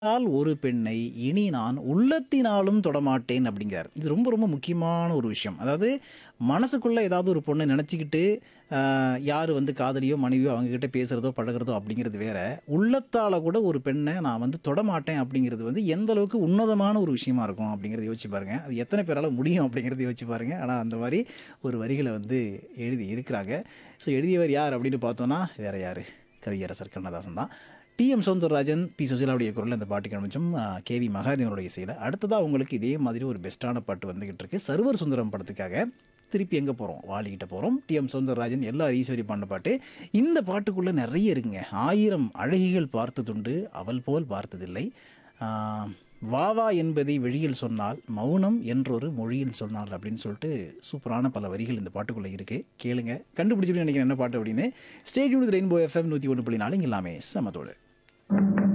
all ஒரு பெண்ணை இனி நான் உள்ளத்தினாலும் தொடமாட்டேன் அப்படிங்கிறார் இது ரொம்ப ரொம்ப முக்கியமான ஒரு விஷயம் அதாவது மனசுக்குள்ளே ஏதாவது ஒரு பொண்ணை நினச்சிக்கிட்டு யார் வந்து காதலியோ மனைவியோ அவங்கக்கிட்ட பேசுகிறதோ பழகுறதோ அப்படிங்கிறது வேற உள்ளத்தால் கூட ஒரு பெண்ணை நான் வந்து தொடமாட்டேன் அப்படிங்கிறது வந்து எந்த அளவுக்கு உன்னதமான ஒரு விஷயமா இருக்கும் அப்படிங்கிறத யோசிச்சு பாருங்க அது எத்தனை பேரால் முடியும் அப்படிங்கிறத யோசிச்சு பாருங்க ஆனால் அந்த மாதிரி ஒரு வரிகளை வந்து எழுதி இருக்கிறாங்க ஸோ எழுதியவர் யார் அப்படின்னு பார்த்தோன்னா வேற யார் கவியரசர் கண்ணதாசன் தான் டிஎம் சௌந்தரராஜன் பி சுசீலாவுடைய குரல் அந்த பாட்டுக்கு அனுப்பிச்சோம் கேவி மகாதேவனுடைய இசையில் அடுத்ததாக உங்களுக்கு இதே மாதிரி ஒரு பெஸ்ட்டான பாட்டு வந்துகிட்டு இருக்கு சர்வர் சுந்தரம் படத்துக்காக திருப்பி எங்கே போகிறோம் வாலிக்கிட்ட போகிறோம் டிஎம் சௌந்தரராஜன் எல்லா ஈஸ்வரி பாடின பாட்டு இந்த பாட்டுக்குள்ளே நிறைய இருக்குங்க ஆயிரம் அழகிகள் பார்த்ததுண்டு அவள் போல் பார்த்ததில்லை ஆஹ், வா வா என்பதை வெளியில் சொன்னால் மௌனம் என்றொரு மொழியில் சொன்னால் அப்படின்னு சொல்லிட்டு சூப்பரான பல வரிகள் இந்த பாட்டுக்குள்ளே இருக்குது கேளுங்க கண்டுபிடிச்சிட்டு நினைக்கிறேன் என்ன பாட்டு அப்படின்னு ஸ்டேடியம் ரெயின்போ எஃப்எம் நூற்றி ஒன்று புள்ளி நாலு இங்க எல்லாமே சமத்தோடு